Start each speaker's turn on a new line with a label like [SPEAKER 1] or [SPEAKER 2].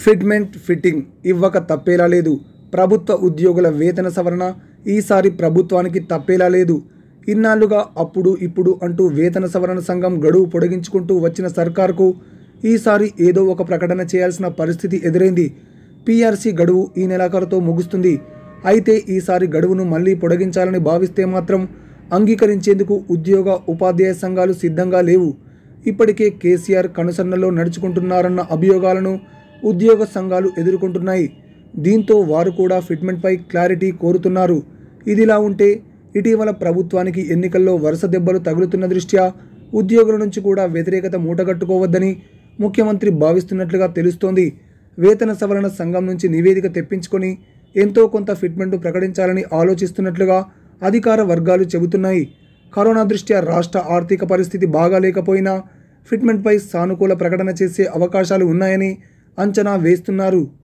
[SPEAKER 1] fitment fitting ఇవ్వక తప్పేలా లేదు ప్రభుత్వ ఉద్యోగుల వేతన సవరణ ఈసారి ప్రభుత్వానికి తప్పేలా లేదు ఇన్నాళ్లుగా అప్పుడు ఇప్పుడు అంటూ వేతన సవరణ సంఘం గడువు పొడిగించుకుంటూ వచ్చిన సర్కార్కు ఈసారి ఏదో ఒక ప్రకటన చేయాల్సిన పరిస్థితి ఎదురైంది పీఆర్సీ గడువు ఈ నెలాఖరుతో ముగుస్తుంది అయితే ఈసారి గడువును మళ్లీ పొడిగించాలని భావిస్తే మాత్రం అంగీకరించేందుకు ఉద్యోగ ఉపాధ్యాయ సంఘాలు సిద్ధంగా లేవు ఇప్పటికే కేసీఆర్ కనుసన్నలో నడుచుకుంటున్నారన్న అభియోగాలను ఉద్యోగ సంఘాలు ఎదుర్కొంటున్నాయి దీంతో వారు కూడా ఫిట్మెంట్పై క్లారిటీ కోరుతున్నారు ఇదిలా ఉంటే ఇటీవల ప్రభుత్వానికి ఎన్నికల్లో వరుస దెబ్బలు తగులుతున్న దృష్ట్యా ఉద్యోగుల నుంచి కూడా వ్యతిరేకత మూటగట్టుకోవద్దని ముఖ్యమంత్రి భావిస్తున్నట్లుగా తెలుస్తోంది వేతన సవరణ సంఘం నుంచి నివేదిక తెప్పించుకొని ఎంతో కొంత ఫిట్మెంట్ ప్రకటించాలని ఆలోచిస్తున్నట్లుగా అధికార వర్గాలు చెబుతున్నాయి కరోనా దృష్ట్యా రాష్ట్ర ఆర్థిక పరిస్థితి బాగా లేకపోయినా ఫిట్మెంట్పై సానుకూల ప్రకటన చేసే అవకాశాలు ఉన్నాయని అంచనా వేస్తున్నారు